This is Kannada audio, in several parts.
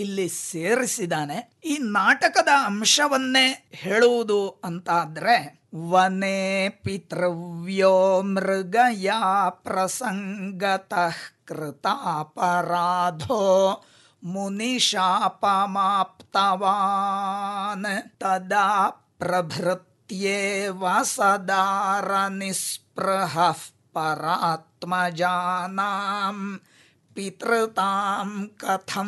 ಇಲ್ಲಿ ಸೇರಿಸಿದಾನೆ ಈ ನಾಟಕದ ಅಂಶವನ್ನೇ ಹೇಳುವುದು ಅಂತಾದ್ರೆ ವನೇ ಪಿತೃವ್ಯೋ ಮೃಗಯಾ ಪ್ರಸಂಗತಃ ಕೃತಾಪರಾಧೋ ಮುನಿಶಾಪಮಾಪ್ತವಾನ್ ತದಾ ಪ್ರಭೃತ್ಯೇವ ಸದಾರ ನಿಸ್ಪೃಹಃ ಪರಾತ್ಮಜಾನಾಂ ಪಿತೃತಾಂ ಕಥಂ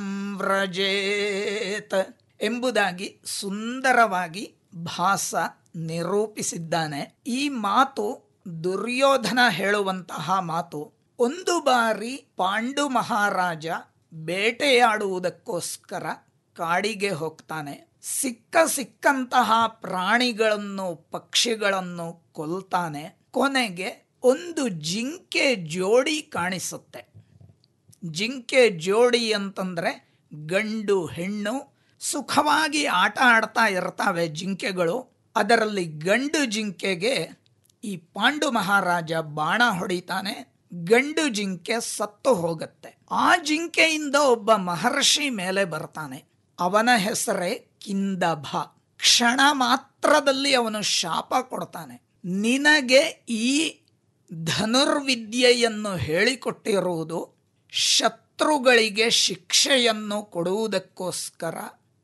ವ್ರಜೇತ್ ಎಂಬುದಾಗಿ ಸುಂದರವಾಗಿ ಭಾಸ ನಿರೂಪಿಸಿದ್ದಾನೆ ಈ ಮಾತು ದುರ್ಯೋಧನ ಹೇಳುವಂತಹ ಮಾತು ಒಂದು ಬಾರಿ ಪಾಂಡು ಮಹಾರಾಜ ಬೇಟೆಯಾಡುವುದಕ್ಕೋಸ್ಕರ ಕಾಡಿಗೆ ಹೋಗ್ತಾನೆ ಸಿಕ್ಕ ಸಿಕ್ಕಂತಹ ಪ್ರಾಣಿಗಳನ್ನು ಪಕ್ಷಿಗಳನ್ನು ಕೊಲ್ತಾನೆ ಕೊನೆಗೆ ಒಂದು ಜಿಂಕೆ ಜೋಡಿ ಕಾಣಿಸುತ್ತೆ ಜಿಂಕೆ ಜೋಡಿ ಅಂತಂದ್ರೆ ಗಂಡು ಹೆಣ್ಣು ಸುಖವಾಗಿ ಆಟ ಆಡ್ತಾ ಇರ್ತಾವೆ ಜಿಂಕೆಗಳು ಅದರಲ್ಲಿ ಗಂಡು ಜಿಂಕೆಗೆ ಈ ಪಾಂಡು ಮಹಾರಾಜ ಬಾಣ ಹೊಡಿತಾನೆ ಗಂಡು ಜಿಂಕೆ ಸತ್ತು ಹೋಗುತ್ತೆ ಆ ಜಿಂಕೆಯಿಂದ ಒಬ್ಬ ಮಹರ್ಷಿ ಮೇಲೆ ಬರ್ತಾನೆ ಅವನ ಹೆಸರೇ ಕಿಂದಭ ಕ್ಷಣ ಮಾತ್ರದಲ್ಲಿ ಅವನು ಶಾಪ ಕೊಡ್ತಾನೆ ನಿನಗೆ ಈ ಧನುರ್ವಿದ್ಯೆಯನ್ನು ಹೇಳಿಕೊಟ್ಟಿರುವುದು ಶತ್ರುಗಳಿಗೆ ಶಿಕ್ಷೆಯನ್ನು ಕೊಡುವುದಕ್ಕೋಸ್ಕರ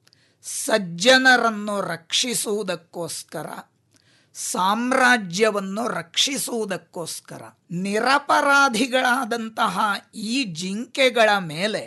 ಸಜ್ಜನರನ್ನು ರಕ್ಷಿಸುವುದಕ್ಕೋಸ್ಕರ ಸಾಮ್ರಾಜ್ಯವನ್ನು ರಕ್ಷಿಸುವುದಕ್ಕೋಸ್ಕರ ನಿರಪರಾಧಿಗಳಾದಂತಹ ಈ ಜಿಂಕೆಗಳ ಮೇಲೆ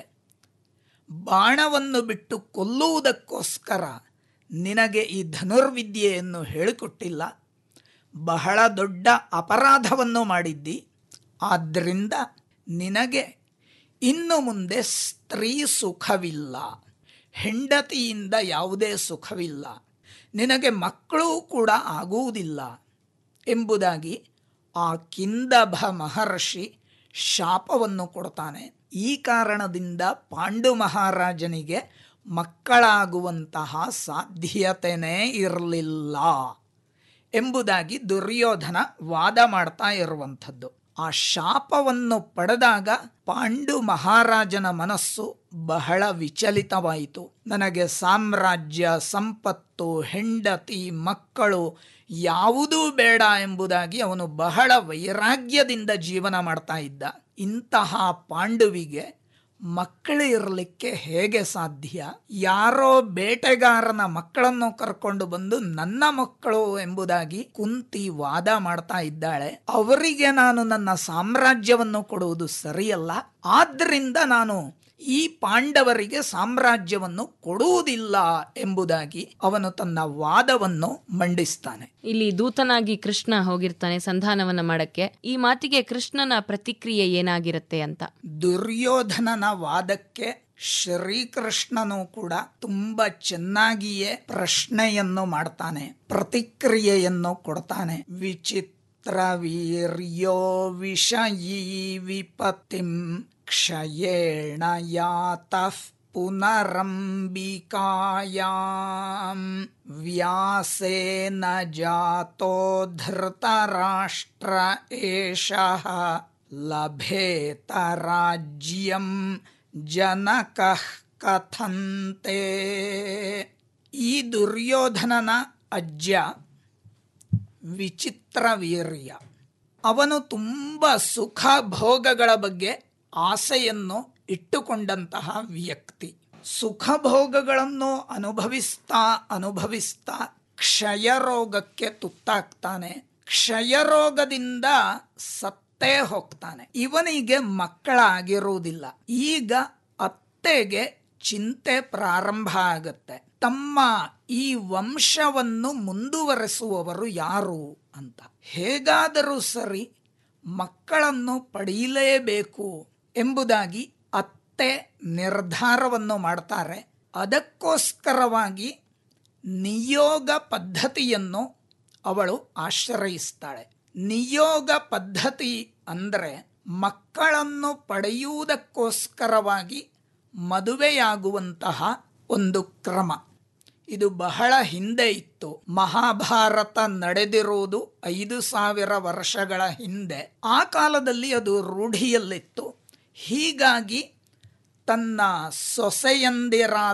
ಬಾಣವನ್ನು ಬಿಟ್ಟು ಕೊಲ್ಲುವುದಕ್ಕೋಸ್ಕರ ನಿನಗೆ ಈ ಧನುರ್ವಿದ್ಯೆಯನ್ನು ಹೇಳಿಕೊಟ್ಟಿಲ್ಲ ಬಹಳ ದೊಡ್ಡ ಅಪರಾಧವನ್ನು ಮಾಡಿದ್ದಿ ಆದ್ದರಿಂದ ನಿನಗೆ ಇನ್ನು ಮುಂದೆ ಸ್ತ್ರೀ ಸುಖವಿಲ್ಲ ಹೆಂಡತಿಯಿಂದ ಯಾವುದೇ ಸುಖವಿಲ್ಲ ನಿನಗೆ ಮಕ್ಕಳು ಕೂಡ ಆಗುವುದಿಲ್ಲ ಎಂಬುದಾಗಿ ಆ ಕಿಂದಭ ಮಹರ್ಷಿ ಶಾಪವನ್ನು ಕೊಡ್ತಾನೆ ಈ ಕಾರಣದಿಂದ ಪಾಂಡು ಮಹಾರಾಜನಿಗೆ ಮಕ್ಕಳಾಗುವಂತಹ ಸಾಧ್ಯತೆನೇ ಇರಲಿಲ್ಲ ಎಂಬುದಾಗಿ ದುರ್ಯೋಧನ ವಾದ ಮಾಡ್ತಾ ಇರುವಂಥದ್ದು ಆ ಶಾಪವನ್ನು ಪಡೆದಾಗ ಪಾಂಡು ಮಹಾರಾಜನ ಮನಸ್ಸು ಬಹಳ ವಿಚಲಿತವಾಯಿತು ನನಗೆ ಸಾಮ್ರಾಜ್ಯ ಸಂಪತ್ತು ಹೆಂಡತಿ ಮಕ್ಕಳು ಯಾವುದೂ ಬೇಡ ಎಂಬುದಾಗಿ ಅವನು ಬಹಳ ವೈರಾಗ್ಯದಿಂದ ಜೀವನ ಮಾಡ್ತಾ ಇದ್ದ ಇಂತಹ ಪಾಂಡುವಿಗೆ ಮಕ್ಕಳು ಇರಲಿಕ್ಕೆ ಹೇಗೆ ಸಾಧ್ಯ ಯಾರೋ ಬೇಟೆಗಾರನ ಮಕ್ಕಳನ್ನು ಕರ್ಕೊಂಡು ಬಂದು ನನ್ನ ಮಕ್ಕಳು ಎಂಬುದಾಗಿ ಕುಂತಿ ವಾದ ಮಾಡ್ತಾ ಇದ್ದಾಳೆ ಅವರಿಗೆ ನಾನು ನನ್ನ ಸಾಮ್ರಾಜ್ಯವನ್ನು ಕೊಡುವುದು ಸರಿಯಲ್ಲ ಆದ್ರಿಂದ ನಾನು ಈ ಪಾಂಡವರಿಗೆ ಸಾಮ್ರಾಜ್ಯವನ್ನು ಕೊಡುವುದಿಲ್ಲ ಎಂಬುದಾಗಿ ಅವನು ತನ್ನ ವಾದವನ್ನು ಮಂಡಿಸ್ತಾನೆ ಇಲ್ಲಿ ದೂತನಾಗಿ ಕೃಷ್ಣ ಹೋಗಿರ್ತಾನೆ ಸಂಧಾನವನ್ನ ಮಾಡಕ್ಕೆ ಈ ಮಾತಿಗೆ ಕೃಷ್ಣನ ಪ್ರತಿಕ್ರಿಯೆ ಏನಾಗಿರುತ್ತೆ ಅಂತ ದುರ್ಯೋಧನನ ವಾದಕ್ಕೆ ಶ್ರೀಕೃಷ್ಣನು ಕೂಡ ತುಂಬಾ ಚೆನ್ನಾಗಿಯೇ ಪ್ರಶ್ನೆಯನ್ನು ಮಾಡ್ತಾನೆ ಪ್ರತಿಕ್ರಿಯೆಯನ್ನು ಕೊಡ್ತಾನೆ ವಿಚಿತ್ರ ವೀರ್ಯೋ ವಿಷಯೀ ವಿಪತ್ತಿಂ ಕ್ಷಯೇಣ ಯಾತಃ ಪುನರಂಬಿಕಾಯಾಂ ವ್ಯಾಸೇನ ಜಾತೋ ಧೃತರಾಷ್ಟ್ರ ಏಷಃ ಲಭೇತ ರಾಜ್ಯಂ ಜನಕಃ ಕಥಂತೆ ಈ ದುರ್ಯೋಧನನ ಅಜ್ಜ ವಿಚಿತ್ರ ವೀರ್ಯ ಅವನು ತುಂಬ ಸುಖ ಭೋಗಗಳ ಬಗ್ಗೆ ಆಸೆಯನ್ನು ಇಟ್ಟುಕೊಂಡಂತಹ ವ್ಯಕ್ತಿ ಸುಖ ಭೋಗಗಳನ್ನು ಅನುಭವಿಸ್ತಾ ಅನುಭವಿಸ್ತಾ ಕ್ಷಯರೋಗಕ್ಕೆ ತುತ್ತಾಗ್ತಾನೆ ಕ್ಷಯರೋಗದಿಂದ ಸತ್ತೇ ಹೋಗ್ತಾನೆ ಇವನಿಗೆ ಮಕ್ಕಳಾಗಿರುವುದಿಲ್ಲ ಈಗ ಅತ್ತೆಗೆ ಚಿಂತೆ ಪ್ರಾರಂಭ ಆಗತ್ತೆ ತಮ್ಮ ಈ ವಂಶವನ್ನು ಮುಂದುವರೆಸುವವರು ಯಾರು ಅಂತ ಹೇಗಾದರೂ ಸರಿ ಮಕ್ಕಳನ್ನು ಪಡೆಯಲೇಬೇಕು ಎಂಬುದಾಗಿ ಅತ್ತೆ ನಿರ್ಧಾರವನ್ನು ಮಾಡ್ತಾರೆ ಅದಕ್ಕೋಸ್ಕರವಾಗಿ ನಿಯೋಗ ಪದ್ಧತಿಯನ್ನು ಅವಳು ಆಶ್ರಯಿಸ್ತಾಳೆ ನಿಯೋಗ ಪದ್ಧತಿ ಅಂದರೆ ಮಕ್ಕಳನ್ನು ಪಡೆಯುವುದಕ್ಕೋಸ್ಕರವಾಗಿ ಮದುವೆಯಾಗುವಂತಹ ಒಂದು ಕ್ರಮ ಇದು ಬಹಳ ಹಿಂದೆ ಇತ್ತು ಮಹಾಭಾರತ ನಡೆದಿರುವುದು ಐದು ಸಾವಿರ ವರ್ಷಗಳ ಹಿಂದೆ ಆ ಕಾಲದಲ್ಲಿ ಅದು ರೂಢಿಯಲ್ಲಿತ್ತು ಹೀಗಾಗಿ ತನ್ನ ಸೊಸೆಯಂದಿರ